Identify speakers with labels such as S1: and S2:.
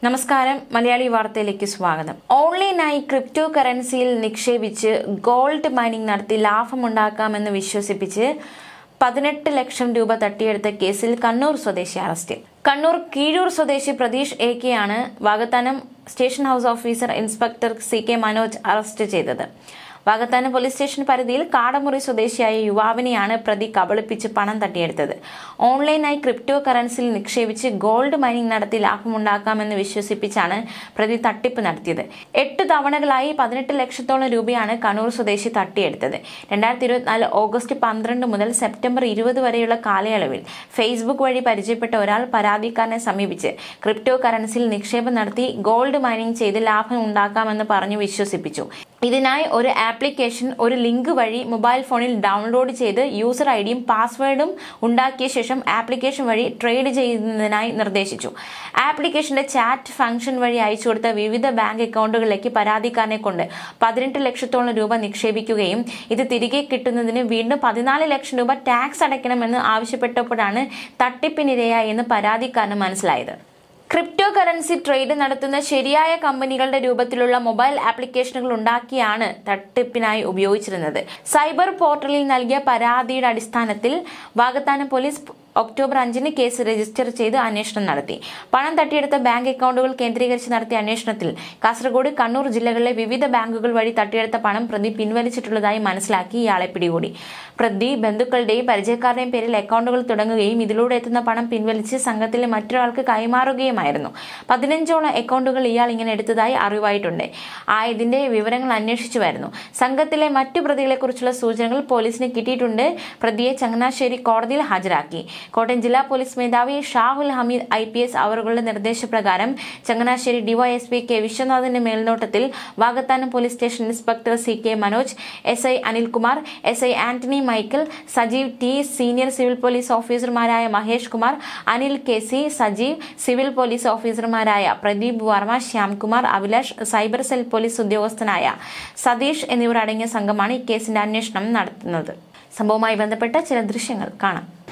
S1: നമസ്കാരം മലയാളി വാർത്തയിലേക്ക് സ്വാഗതം ഓൺലൈനായി ക്രിപ്റ്റോ കറൻസിയിൽ നിക്ഷേപിച്ച് ഗോൾഡ് മൈനിംഗ് നടത്തി ലാഭമുണ്ടാക്കാമെന്ന് വിശ്വസിപ്പിച്ച് പതിനെട്ട് ലക്ഷം രൂപ തട്ടിയെടുത്ത കേസിൽ കണ്ണൂർ സ്വദേശി അറസ്റ്റിൽ കണ്ണൂർ കീഴൂർ സ്വദേശി പ്രതീഷ് എ കെയാണ് Vakathanam station house officer inspector C K Manoj arrest ചെയ്തത് വാഗത്താനം പോലീസ് സ്റ്റേഷൻ പരിധിയിൽ കാടമുറി സ്വദേശിയായ യുവാവിനെയാണ് പ്രതി കബളിപ്പിച്ച് പണം തട്ടിയെടുത്തത് ഓൺലൈനായി ക്രിപ്റ്റോ കറൻസിയിൽ നിക്ഷേപിച്ച് ഗോൾഡ് മൈനിംഗ് നടത്തി ലാഭമുണ്ടാക്കാമെന്ന് വിശ്വസിപ്പിച്ചാണ് പ്രതി തട്ടിപ്പ് നടത്തിയത് എട്ട് തവണകളായി പതിനെട്ട് ലക്ഷത്തോളം രൂപയാണ് കണ്ണൂർ സ്വദേശി തട്ടിയെടുത്തത് രണ്ടായിരത്തി ഇരുപത്തിനാല് ഓഗസ്റ്റ് പന്ത്രണ്ട് മുതൽ സെപ്റ്റംബർ ഇരുപത് വരെയുള്ള കാലയളവിൽ ഫേസ്ബുക്ക് വഴി പരിചയപ്പെട്ട ഒരാൾ പരാതിക്കാരനെ സമീപിച്ച് ക്രിപ്റ്റോ കറൻസിയിൽ നിക്ഷേപം നടത്തി ഗോൾഡ് മൈനിംഗ് ചെയ്ത് ലാഭം ഉണ്ടാക്കാമെന്ന് പറഞ്ഞു വിശ്വസിപ്പിച്ചു ഇതിനായി ഒരു ആപ്ലിക്കേഷൻ ഒരു ലിങ്ക് വഴി മൊബൈൽ ഫോണിൽ ഡൗൺലോഡ് ചെയ്ത് യൂസർ ഐ ഡിയും പാസ്വേഡും ഉണ്ടാക്കിയ ശേഷം ആപ്ലിക്കേഷൻ വഴി ട്രേഡ് ചെയ്യുന്നതിനായി നിർദ്ദേശിച്ചു ആപ്ലിക്കേഷന്റെ ചാറ്റ് ഫംഗ്ഷൻ വഴി അയച്ചു കൊടുത്ത വിവിധ ബാങ്ക് അക്കൗണ്ടുകളിലേക്ക് പരാതിക്കാരനെ കൊണ്ട് പതിനെട്ട് ലക്ഷത്തോളം രൂപ നിക്ഷേപിക്കുകയും ഇത് തിരികെ കിട്ടുന്നതിന് വീണ്ടും പതിനാല് ലക്ഷം രൂപ ടാക്സ് അടയ്ക്കണമെന്ന് ആവശ്യപ്പെട്ടപ്പോഴാണ് തട്ടിപ്പിനിരയായെന്ന് പരാതിക്കാരന് മനസ്സിലായത് ക്രിപ്റ്റോ കറൻസി ട്രേഡ് നടത്തുന്ന ശരിയായ കമ്പനികളുടെ രൂപത്തിലുള്ള മൊബൈൽ ആപ്ലിക്കേഷനുകൾ ഉണ്ടാക്കിയാണ് തട്ടിപ്പിനായി ഉപയോഗിച്ചിരുന്നത് സൈബർ പോർട്ടലിൽ നൽകിയ പരാതിയുടെ അടിസ്ഥാനത്തിൽ വാഗത്താനം പോലീസ് ഒക്ടോബർ അഞ്ചിന് കേസ് രജിസ്റ്റർ ചെയ്ത് അന്വേഷണം നടത്തി പണം തട്ടിയെടുത്ത ബാങ്ക് അക്കൗണ്ടുകൾ കേന്ദ്രീകരിച്ച് നടത്തിയ അന്വേഷണത്തിൽ കാസർഗോഡ് കണ്ണൂർ ജില്ലകളിലെ വിവിധ ബാങ്കുകൾ വഴി തട്ടിയെടുത്ത പണം പ്രതി പിൻവലിച്ചിട്ടുള്ളതായി മനസ്സിലാക്കി ഇയാളെ പിടികൂടി പ്രതി ബന്ധുക്കളുടെയും പരിചയക്കാരുടെയും പേരിൽ അക്കൗണ്ടുകൾ തുടങ്ങുകയും ഇതിലൂടെ എത്തുന്ന പണം പിൻവലിച്ച് സംഘത്തിലെ മറ്റൊരാൾക്ക് കൈമാറുകയുമായിരുന്നു പതിനഞ്ചോളം അക്കൗണ്ടുകൾ ഇയാൾ ഇങ്ങനെ എടുത്തതായി അറിവായിട്ടുണ്ട് ആയതിന്റെ വിവരങ്ങൾ അന്വേഷിച്ചു വരുന്നു സംഘത്തിലെ മറ്റു പ്രതികളെക്കുറിച്ചുള്ള സൂചനകൾ പോലീസിന് കിട്ടിയിട്ടുണ്ട് പ്രതിയെ ചങ്ങനാശ്ശേരി കോടതിയിൽ ഹാജരാക്കി കോട്ടയം ജില്ലാ പോലീസ് മേധാവി Shahul Hameed I P S അവരുടെ നിർദ്ദേശപ്രകാരം ചങ്ങനാശ്ശേരി ഡിവൈഎസ്പി കെ വിശ്വനാഥിന്റെ മേൽനോട്ടത്തിൽ Vakathanam police station inspector C K Manoj S I Anilkumar S I Antony Michael Sajeev T senior civil police ഓഫീസർമാരായ Mahesh Kumar Anil K C Sajeev civil police ഓഫീസർമാരായ Pradeep Varma Shyamkumar Abhilash cyber cell police ഉദ്യോഗസ്ഥനായ സതീഷ് എന്നിവർ അടങ്ങിയ സംഘമാണ് ഈ കേസിന്റെ അന്വേഷണം നടത്തുന്നത് സംഭവവുമായി ബന്ധപ്പെട്ട ചില ദൃശ്യങ്ങൾ കാണാം